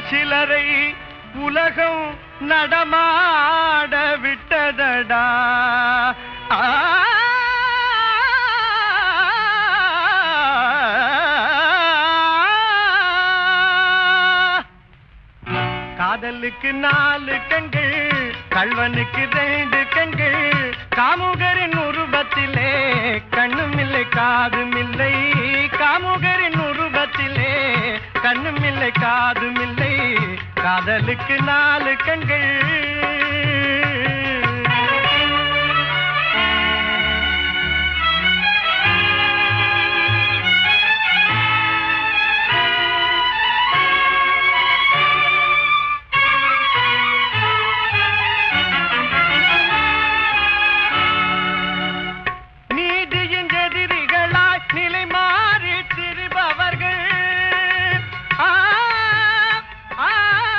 சிலரை உலகம் நடமாட விட்டதடா ஆ காதலுக்கு நாலு கண்கள் கள்வனுக்கு ரெண்டு கண்கள் காமுகரின் உருவத்திலே கண்ணும் இல்லை காதும் இல்லை காமுகரின் உருவத்திலே கண்ணும் இல்லை காதும் இல்லை காதலுக்கு நாலு கண்கள் நீதியின் எதிரிகளாய் நிலை மாறி திரிபவர்கள் ஆ, ஆ,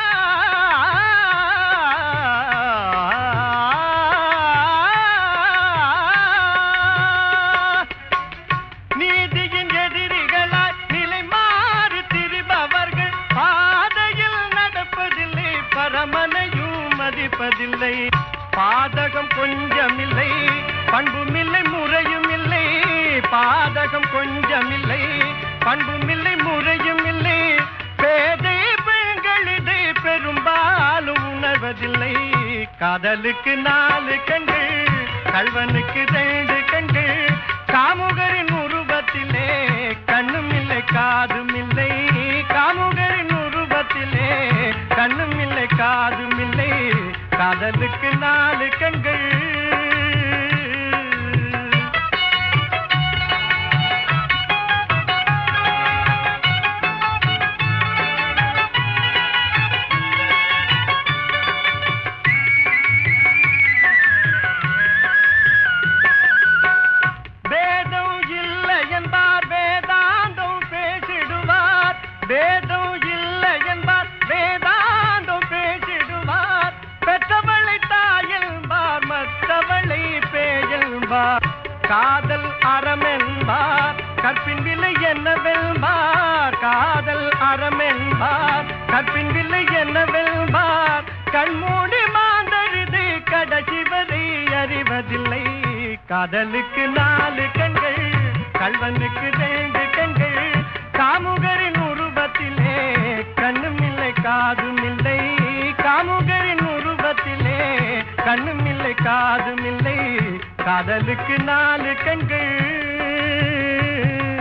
நீதியின் எதிரிகளாய் நிலை மாறி திரிபவர்கள் பாதையில் நடப்பதில்லை பரமனையும் மதிப்பதில்லை பாதகம் கொஞ்சமில்லை பண்புமில்லை முறையும் இல்லை பாதகம் கொஞ்சமில்லை பண்புமில்லை முறையும் இல்லை பேதை பெண்கள் இதை பெரும்பாலும் உணர்வதில்லை காதலுக்கு நாலு கண்கள் கல்வனுக்கு ரெண்டு கண்கள் காமுகரின் உருவத்திலே கண்ணும் இல்லை காதும் இல்லை காமுகரின் உருவத்திலே கண்ணும் இல்லை காதும் இல்லை காதலுக்கு நாலு கண்கள் வேதம் இல்லை என்பார் வேதாந்தம் பேசிடுவார் வேதம் இல்லை என்பார் வேதாந்தம் பேசிடுவார் பெற்றவளை தாயெல்பார் மற்றவளை பேயல்பார் காதல் அறம் என்பார் கற்பின் விலை என்னவெல்பார் காதல் அறம் என்பார் கற்பின் விலை என்னவெல்பார் கண்மூடி மாந்தருது கடைசி வரை அறிவதில்லை காதலுக்கு நாலு கண்கள் கல்வனுக்கு ரெண்டு கண்கள் காமுகரின் உருவத்திலே கண்ணும் இல்லை காதும் இல்லை காமுகரின் உருவத்திலே கண்ணும் இல்லை காதும் இல்லை காதலுக்கு நாலு கண்கள்